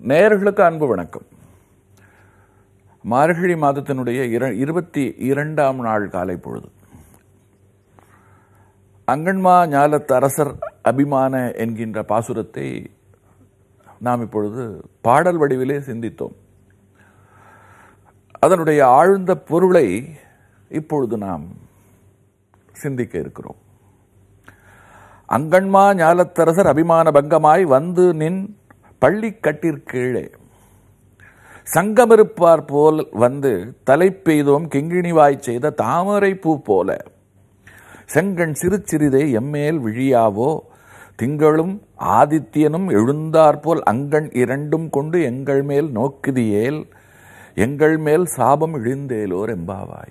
நேயர்களுக்கு அன்பு வணக்கம் மார்கழி மாதத்தினுடைய இர- இருபத்தி இரண்டாம் நாள் காலை பொழுது அங்கன்மா ஞாலத்து அரசர் அபிமான என்கின்ற பாசுரத்தை நாம் இப்பொழுது பாடல் வடிவிலே சிந்தித்தோம் அதனுடைய ஆழ்ந்த பொருளை இப்பொழுது நாம் சிந்திக்க இருக்கிறோம் அங்கன்மா ஞாலத்தரசர் அபிமான பங்கமாய் வந்து நின் பள்ளி கட்டிற்கீழே சங்கமிருப்பார் போல் வந்து தலை பெய்தோம் கிங்கிணிவாய் செய்த தாமரை பூ போல செங்கண் சிறு சிறிதே எம்மேல் விழியாவோ திங்களும் ஆதித்யனும் எழுந்தாற்போல் அங்கண் இரண்டும் கொண்டு எங்கள் மேல் நோக்குதியேல் எங்கள் மேல் சாபம் இழிந்தேலோர் எம்பாவாய்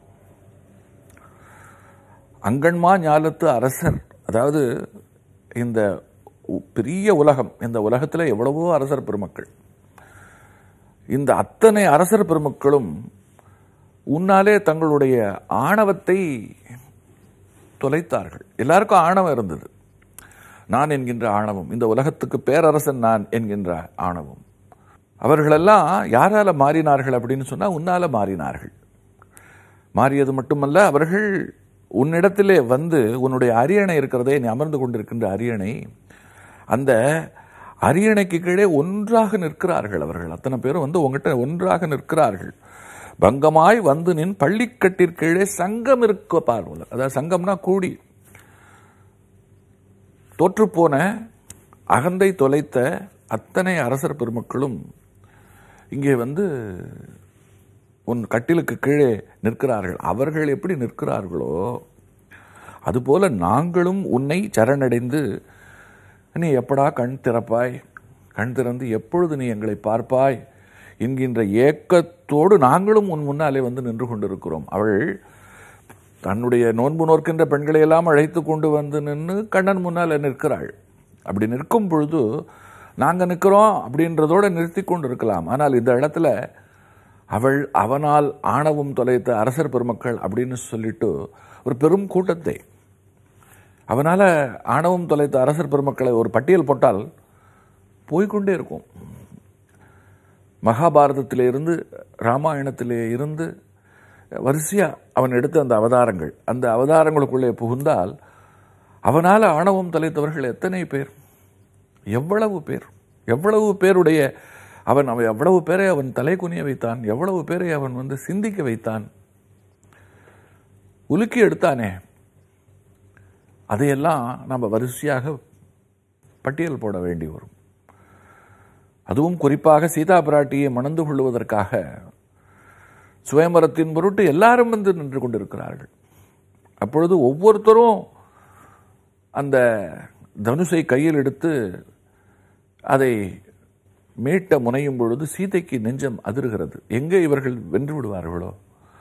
அங்கன்மா ஞாலத்து அரசர் அதாவது இந்த உ- பெரிய உலகம் இந்த உலகத்தில் எவ்வளவோ அரசர் பெருமக்கள் இந்த அத்தனை அரசர் பெருமக்களும் உன்னாலே தங்களுடைய ஆணவத்தை தொலைத்தார்கள் எல்லாருக்கும் ஆணவம் இருந்தது நான் என்கின்ற ஆணவம் இந்த உலகத்துக்கு பேரரசன் நான் என்கின்ற ஆணவம் அவர்களெல்லாம் யாரால மாறினார்கள் அப்படின்னு சொன்னா உன்னால மாறினார்கள் மாறியது மட்டுமல்ல அவர்கள் உன்னிடத்திலே வந்து உன்னுடைய அரியணை இருக்கிறதே நீ அமர்ந்து கொண்டிருக்கின்ற அரியணை அந்த அரியணைக்கு கீழே ஒன்றாக நிற்கிறார்கள் அவர்கள் அத்தனை பேரும் வந்து உங்ககிட்ட ஒன்றாக நிற்கிறார்கள் பங்கமாய் வந்து நின் பள்ளிக்கட்டிற்கீழே சங்கம் இருக்க பார்வல அதாவது சங்கம்னா கூடி தோற்றுப்போன அகந்தை தொலைத்த அத்தனை அரசர் பெருமக்களும் இங்கே வந்து உன் கட்டிலுக்கு கீழே நிற்கிறார்கள் அவர்கள் எப்படி நிற்கிறார்களோ அதுபோல நாங்களும் உன்னை சரணடைந்து நீ எப்படா கண் திறப்பாய் கண் திறந்து எப்பொழுது நீ எங்களை பார்ப்பாய் என்கின்ற ஏக்கத்தோடு நாங்களும் உன் முன்னாலே வந்து நின்று கொண்டிருக்கிறோம் அவள் தன்னுடைய நோன்பு நோக்கின்ற பெண்களை எல்லாம் அழைத்து கொண்டு வந்து நின்று கண்ணன் முன்னால் நிற்கிறாள் அப்படி நிற்கும் பொழுது நாங்கள் நிற்கிறோம் அப்படின்றதோட நிறுத்தி கொண்டு இருக்கலாம் ஆனால் இந்த இடத்துல அவள் அவனால் ஆணவம் தொலைத்த அரசர் பெருமக்கள் அப்படின்னு சொல்லிட்டு ஒரு பெரும் கூட்டத்தை அவனால ஆணவம் தொலைத்த அரசர் பெருமக்களை ஒரு பட்டியல் போட்டால் போய்க்கொண்டே இருக்கும் மகாபாரதத்திலே இருந்து ராமாயணத்திலே இருந்து வரிசையா அவன் எடுத்த அந்த அவதாரங்கள் அந்த அவதாரங்களுக்குள்ளே புகுந்தால் அவனால ஆணவம் தொலைத்தவர்கள் எத்தனை பேர் எவ்வளவு பேர் எவ்வளவு பேருடைய அவன் அவன் எவ்வளவு பேரை அவன் தலை குனிய வைத்தான் எவ்வளவு பேரை அவன் வந்து சிந்திக்க வைத்தான் உலுக்கி எடுத்தானே அதையெல்லாம் நம்ம வரிசையாக பட்டியல் போட வேண்டி வரும் அதுவும் குறிப்பாக சீதா பிராட்டியை மணந்து கொள்வதற்காக சுயம்பரத்தின் பொருட்டு எல்லாரும் வந்து நின்று கொண்டிருக்கிறார்கள் அப்பொழுது ஒவ்வொருத்தரும் அந்த தனுஷை கையில் எடுத்து அதை மீட்ட முனையும் பொழுது சீதைக்கு நெஞ்சம் அதிர்கிறது எங்கே இவர்கள் வென்று விடுவார்களோ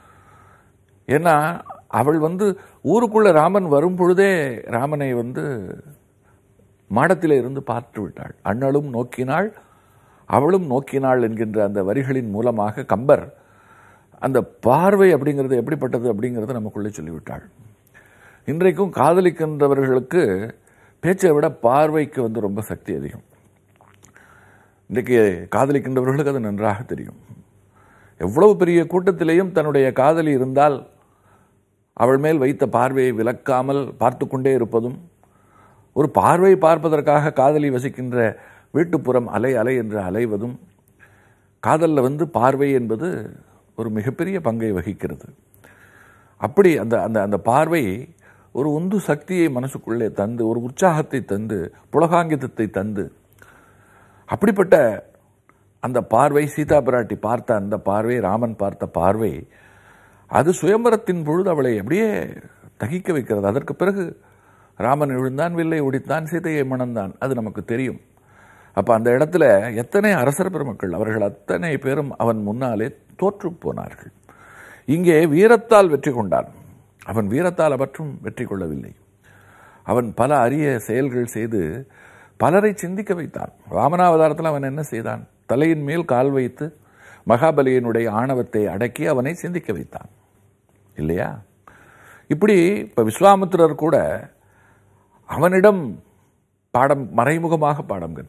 ஏன்னா அவள் வந்து ஊருக்குள்ள ராமன் வரும் பொழுதே ராமனை வந்து மாடத்திலே இருந்து பார்த்து விட்டாள் அண்ணலும் நோக்கினாள் அவளும் நோக்கினாள் என்கின்ற அந்த வரிகளின் மூலமாக கம்பர் அந்த பார்வை அப்படிங்கிறது எப்படிப்பட்டது அப்படிங்கிறத நமக்குள்ளே சொல்லிவிட்டாள் இன்றைக்கும் காதலிக்கின்றவர்களுக்கு பேச்சை விட பார்வைக்கு வந்து ரொம்ப சக்தி அதிகம் இன்றைக்கு காதலிக்கின்றவர்களுக்கு அது நன்றாக தெரியும் எவ்வளவு பெரிய கூட்டத்திலேயும் தன்னுடைய காதலி இருந்தால் அவள் மேல் வைத்த பார்வையை விலக்காமல் பார்த்து கொண்டே இருப்பதும் ஒரு பார்வை பார்ப்பதற்காக காதலி வசிக்கின்ற வீட்டுப்புறம் அலை அலை என்று அலைவதும் காதலில் வந்து பார்வை என்பது ஒரு மிகப்பெரிய பங்கை வகிக்கிறது அப்படி அந்த அந்த அந்த பார்வை ஒரு உந்து சக்தியை மனசுக்குள்ளே தந்து ஒரு உற்சாகத்தை தந்து புலகாங்கிதத்தை தந்து அப்படிப்பட்ட அந்த பார்வை சீதா பிராட்டி பார்த்த அந்த பார்வை ராமன் பார்த்த பார்வை அது சுயம்பரத்தின் பொழுது அவளை அப்படியே தகிக்க வைக்கிறது அதற்கு பிறகு ராமன் விழுந்தான் வில்லை உடித்தான் சீதையை மணந்தான் அது நமக்கு தெரியும் அப்ப அந்த இடத்துல எத்தனை அரசர் பெருமக்கள் அவர்கள் அத்தனை பேரும் அவன் முன்னாலே தோற்று போனார்கள் இங்கே வீரத்தால் வெற்றி கொண்டான் அவன் வீரத்தால் அவற்றும் வெற்றி கொள்ளவில்லை அவன் பல அரிய செயல்கள் செய்து பலரை சிந்திக்க வைத்தான் வாமனாவதாரத்தில் அவன் என்ன செய்தான் தலையின் மேல் கால் வைத்து மகாபலியினுடைய ஆணவத்தை அடக்கி அவனை சிந்திக்க வைத்தான் இல்லையா இப்படி இப்ப விஸ்வாமித்திரர் கூட அவனிடம் பாடம் மறைமுகமாக பாடம் கற்றவர்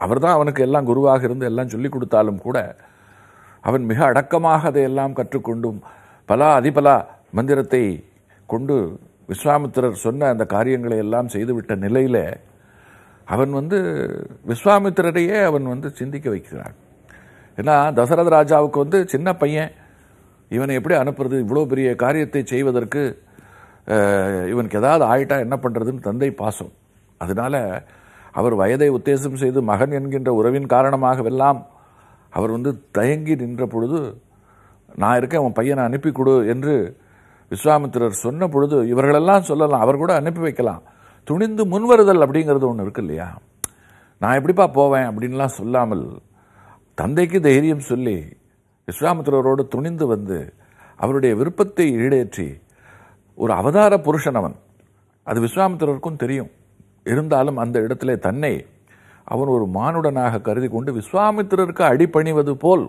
அவர்தான் அவனுக்கு எல்லாம் குருவாக இருந்து எல்லாம் சொல்லிக் கொடுத்தாலும் கூட அவன் மிக அடக்கமாக அதையெல்லாம் கற்றுக்கொண்டும் பலா அதிபலா மந்திரத்தை கொண்டு விஸ்வாமித்திரர் சொன்ன அந்த காரியங்களை எல்லாம் செய்துவிட்ட நிலையில அவன் வந்து விஸ்வாமித்திரரையே அவன் வந்து சிந்திக்க வைக்கிறான் ஏன்னா தசரத ராஜாவுக்கு வந்து சின்ன பையன் இவனை எப்படி அனுப்புறது இவ்வளோ பெரிய காரியத்தை செய்வதற்கு அஹ், இவனுக்கு ஏதாவது ஆயிட்டா என்ன பண்ணுறதுன்னு தந்தை பாசம் அதனால அவர் வயதை உத்தேசம் செய்து மகன் என்கின்ற உறவின் காரணமாகவெல்லாம் அவர் வந்து தயங்கி நின்ற பொழுது நான் இருக்கேன் உன் பையனை அனுப்பி கொடு என்று விஸ்வாமித்திரர் சொன்ன பொழுது இவர்களெல்லாம் சொல்லலாம் அவர் கூட அனுப்பி வைக்கலாம் துணிந்து முன்வருதல் அப்படிங்கிறது ஒன்று இருக்கு இல்லையா நான் எப்படிப்பா போவேன் அப்படின்லாம் சொல்லாமல் தந்தைக்கு தைரியம் சொல்லி விஸ்வாமித்திரரோடு துணிந்து வந்து அவருடைய விருப்பத்தை ஈடேற்றி ஒரு அவதார புருஷன் அவன் அது விஸ்வாமித்திரருக்கும் தெரியும் இருந்தாலும் அந்த இடத்திலே தன்னை அவன் ஒரு மானுடனாக கருதி கொண்டு விஸ்வாமித்திரருக்கு அடிபணிவது போல்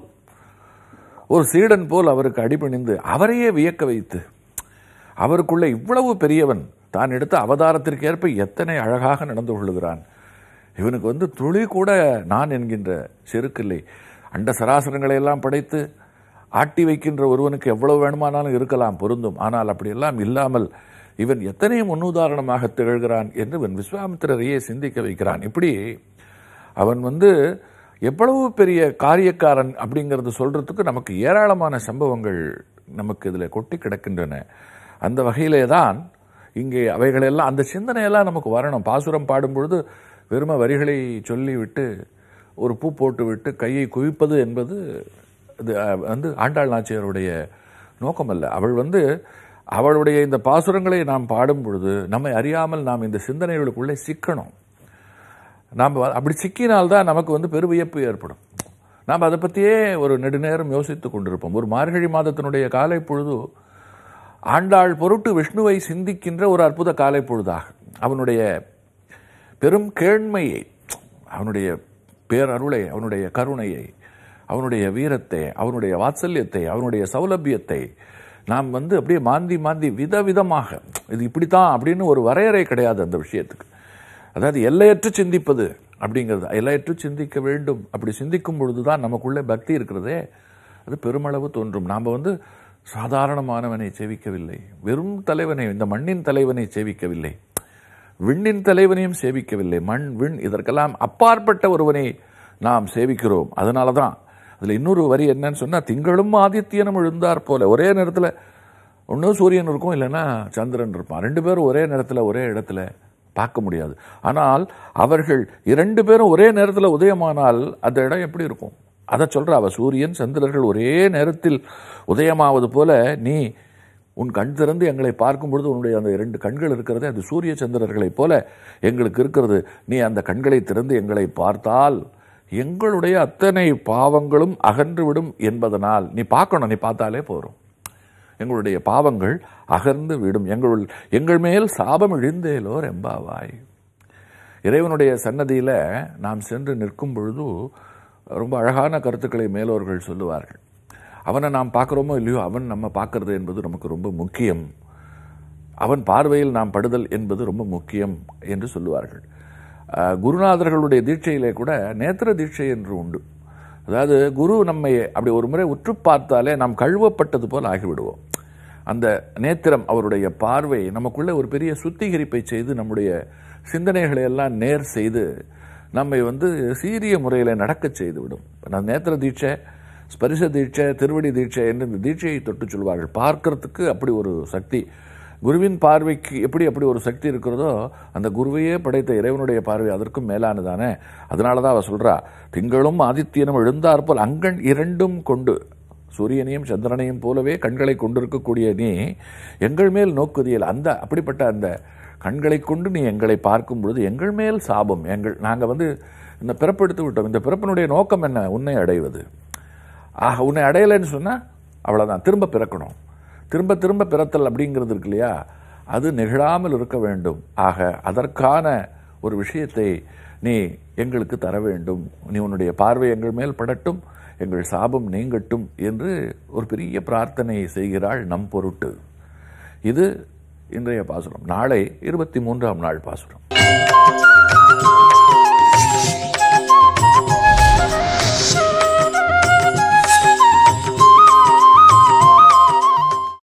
ஒரு சீடன் போல் அவருக்கு அடிபணிந்து அவரையே வியக்க வைத்து அவருக்குள்ள இவ்வளவு பெரியவன் தான் எடுத்த அவதாரத்திற்கேற்ப எத்தனை அழகாக நடந்து கொள்ளுகிறான் இவனுக்கு வந்து துளி கூட நான் என்கின்ற செருக்கில்லை அண்ட சராசரங்களை எல்லாம் படைத்து ஆட்டி வைக்கின்ற ஒருவனுக்கு எவ்வளவு வேணுமானாலும் இருக்கலாம் பொருந்தும் ஆனால் அப்படியெல்லாம் இல்லாமல் இவன் எத்தனை முன்னுதாரணமாக திகழ்கிறான் என்று இவன் விஸ்வாமித்திரரையே சிந்திக்க வைக்கிறான் இப்படி அவன் வந்து எவ்வளவு பெரிய காரியக்காரன் அப்படிங்கிறது சொல்றதுக்கு நமக்கு ஏராளமான சம்பவங்கள் நமக்கு இதில் கொட்டி கிடக்கின்றன அந்த வகையிலே தான் இங்கே அவைகளெல்லாம் அந்த சிந்தனையெல்லாம் நமக்கு வரணும் பாசுரம் பாடும் பொழுது வெறும வரிகளை சொல்லிவிட்டு ஒரு பூ போட்டு விட்டு கையை குவிப்பது என்பது இது அஹ், வந்து ஆண்டாள் நாச்சியாருடைய நோக்கம் அல்ல அவள் வந்து அவளுடைய இந்த பாசுரங்களை நாம் பாடும் பொழுது நம்மை அறியாமல் நாம் இந்த சிந்தனைகளுக்குள்ளே சிக்கணும் நாம் அப்படி சிக்கினால்தான் நமக்கு வந்து பெருவியப்பு ஏற்படும் நாம் அதை பற்றியே ஒரு நெடுநேரம் யோசித்து கொண்டிருப்போம் ஒரு மார்கழி மாதத்தினுடைய காலை பொழுது ஆண்டாள் பொருட்டு விஷ்ணுவை சிந்திக்கின்ற ஒரு அற்புத காலை பொழுதாக அவனுடைய பெரும் கேண்மையை அவனுடைய பேரருளை அவனுடைய கருணையை அவனுடைய வீரத்தை அவனுடைய வாத்சல்யத்தை அவனுடைய சௌலபியத்தை நாம் வந்து அப்படியே மாந்தி மாந்தி விதவிதமாக இது இப்படித்தான் அப்படின்னு ஒரு வரையறை கிடையாது அந்த விஷயத்துக்கு அதாவது எல்லையற்று சிந்திப்பது அப்படிங்கிறது எல்லையற்று சிந்திக்க வேண்டும் அப்படி சிந்திக்கும் பொழுதுதான் நமக்குள்ளே பக்தி இருக்கிறதே அது பெருமளவு தோன்றும் நாம் வந்து சாதாரணமானவனை சேவிக்கவில்லை வெறும் தலைவனை இந்த மண்ணின் தலைவனை சேவிக்கவில்லை விண்ணின் தலைவனையும் சேவிக்கவில்லை மண் விண் இதற்கெல்லாம் அப்பாற்பட்ட ஒருவனை நாம் சேவிக்கிறோம் அதனால தான் அதில் இன்னொரு வரி என்னன்னு சொன்னால் திங்களும் ஆதித்யனும் எழுந்தார் போல ஒரே நேரத்தில் ஒன்று சூரியன் இருக்கும் இல்லைன்னா சந்திரன் இருப்பான் ரெண்டு பேரும் ஒரே நேரத்தில் ஒரே இடத்துல பார்க்க முடியாது ஆனால் அவர்கள் இரண்டு பேரும் ஒரே நேரத்தில் உதயமானால் அந்த இடம் எப்படி இருக்கும் அதை சொல்றா அவ சூரியன் சந்திரர்கள் ஒரே நேரத்தில் உதயமாவது போல நீ உன் கண் திறந்து எங்களை பார்க்கும் பொழுது உன்னுடைய அந்த இரண்டு கண்கள் இருக்கிறதே அது சூரிய சந்திரர்களைப் போல எங்களுக்கு இருக்கிறது நீ அந்த கண்களை திறந்து எங்களை பார்த்தால் எங்களுடைய அத்தனை பாவங்களும் அகன்றுவிடும் என்பதனால் நீ பார்க்கணும் நீ பார்த்தாலே போறோம் எங்களுடைய பாவங்கள் அகர்ந்து விடும் எங்களுள் எங்கள் மேல் சாபம் இழிந்தேலோர் எம்பாவாய் இறைவனுடைய சன்னதியில் நாம் சென்று நிற்கும் பொழுது ரொம்ப அழகான கருத்துக்களை மேலோர்கள் சொல்லுவார்கள் அவனை நாம் பார்க்குறோமோ இல்லையோ அவன் நம்ம பார்க்கறது என்பது நமக்கு ரொம்ப முக்கியம் அவன் பார்வையில் நாம் படுதல் என்பது ரொம்ப முக்கியம் என்று சொல்லுவார்கள் அஹ், குருநாதர்களுடைய தீட்சையிலே கூட நேத்திர தீட்சை என்று உண்டு அதாவது குரு நம்மை அப்படி ஒரு முறை உற்று பார்த்தாலே நாம் கழுவப்பட்டது போல் ஆகிவிடுவோம் அந்த நேத்திரம் அவருடைய பார்வை நமக்குள்ள ஒரு பெரிய சுத்திகரிப்பை செய்து நம்முடைய சிந்தனைகளை எல்லாம் நேர் செய்து நம்மை வந்து சீரிய முறையில் நடக்கச் செய்துவிடும் நான் நேத்திர தீட்சை ஸ்பரிச தீட்சை திருவடி தீட்சை என்று இந்த தீட்சையை தொட்டு சொல்வார்கள் பார்க்கறதுக்கு அப்படி ஒரு சக்தி குருவின் பார்வைக்கு எப்படி அப்படி ஒரு சக்தி இருக்கிறதோ அந்த குருவையே படைத்த இறைவனுடைய பார்வை அதற்கும் மேலானதானே அதனால தான் அவ சொல்றா திங்களும் ஆதித்யனும் எழுந்தாற்போல் அங்கண் இரண்டும் கொண்டு சூரியனையும் சந்திரனையும் போலவே கண்களை கொண்டிருக்கக்கூடிய நீ எங்கள் மேல் நோக்குதியல் அந்த அப்படிப்பட்ட அந்த கண்களை கொண்டு நீ எங்களை பார்க்கும் பொழுது எங்கள் மேல் சாபம் எங்கள் நாங்கள் வந்து இந்த பிறப்பெடுத்து விட்டோம் இந்த பிறப்பினுடைய நோக்கம் என்ன உன்னை அடைவது ஆக உன்னை அடையலைன்னு சொன்னால் அவ்வளோதான் திரும்ப பிறக்கணும் திரும்ப திரும்ப பிறத்தல் அப்படிங்கிறது இருக்கு இல்லையா அது நிகழாமல் இருக்க வேண்டும் ஆக அதற்கான ஒரு விஷயத்தை நீ எங்களுக்கு தர வேண்டும் நீ உன்னுடைய பார்வை எங்கள் மேல் படட்டும் எங்கள் சாபம் நீங்கட்டும் என்று ஒரு பெரிய பிரார்த்தனை செய்கிறாள் நம் பொருட்டு இது இன்றைய பாசுரம் நாளை இருபத்தி மூன்றாம் நாள் பாசுரம்